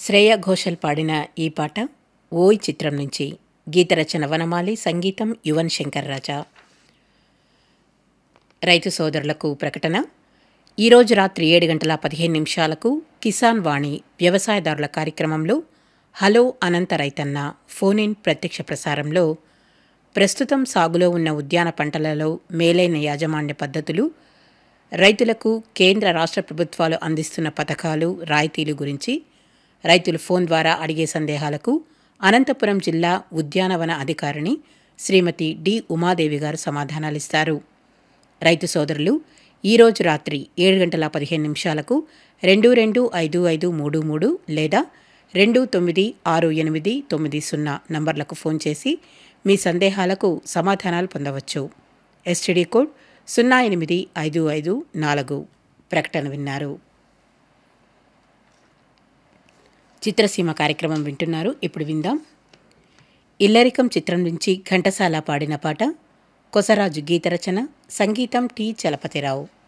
శ్రేయ ఘోషల్ పాడిన ఈ పాట ఓయ్ చిత్రం నుంచి గీతరచన వనమాలి సంగీతం యువన్ శంకర్ రాజా రైతు సోదరులకు ప్రకటన ఈరోజు రాత్రి ఏడు గంటల పదిహేను నిమిషాలకు కిసాన్ వాణి వ్యవసాయదారుల కార్యక్రమంలో హలో అనంత రైతన్న ఫోన్ ఇన్ ప్రత్యక్ష ప్రసారంలో ప్రస్తుతం సాగులో ఉన్న ఉద్యాన పంటలలో మేలైన యాజమాన్య పద్ధతులు రైతులకు కేంద్ర రాష్ట్ర ప్రభుత్వాలు అందిస్తున్న పథకాలు రాయితీలు గురించి రైతులు ఫోన్ ద్వారా అడిగే సందేహాలకు అనంతపురం జిల్లా ఉద్యానవన అధికారిని శ్రీమతి డి ఉమాదేవి గారు సమాధానాలిస్తారు రైతు సోదరులు ఈరోజు రాత్రి ఏడు గంటల పదిహేను నిమిషాలకు రెండు రెండు ఐదు ఐదు మూడు మూడు లేదా రెండు తొమ్మిది ఆరు ఎనిమిది తొమ్మిది సున్నా నంబర్లకు ఫోన్ చేసి మీ సందేహాలకు సమాధానాలు పొందవచ్చు ఎస్టీడీ కోడ్ సున్నా ఎనిమిది ఐదు ఐదు నాలుగు ప్రకటన విన్నారు చిత్రసీమ కార్యక్రమం వింటున్నారు ఇప్పుడు విందాం ఇల్లరికం చిత్రం నుంచి ఘంటసాల పాడిన పాట కొసరాజు గీతరచన సంగీతం టి చలపతిరావు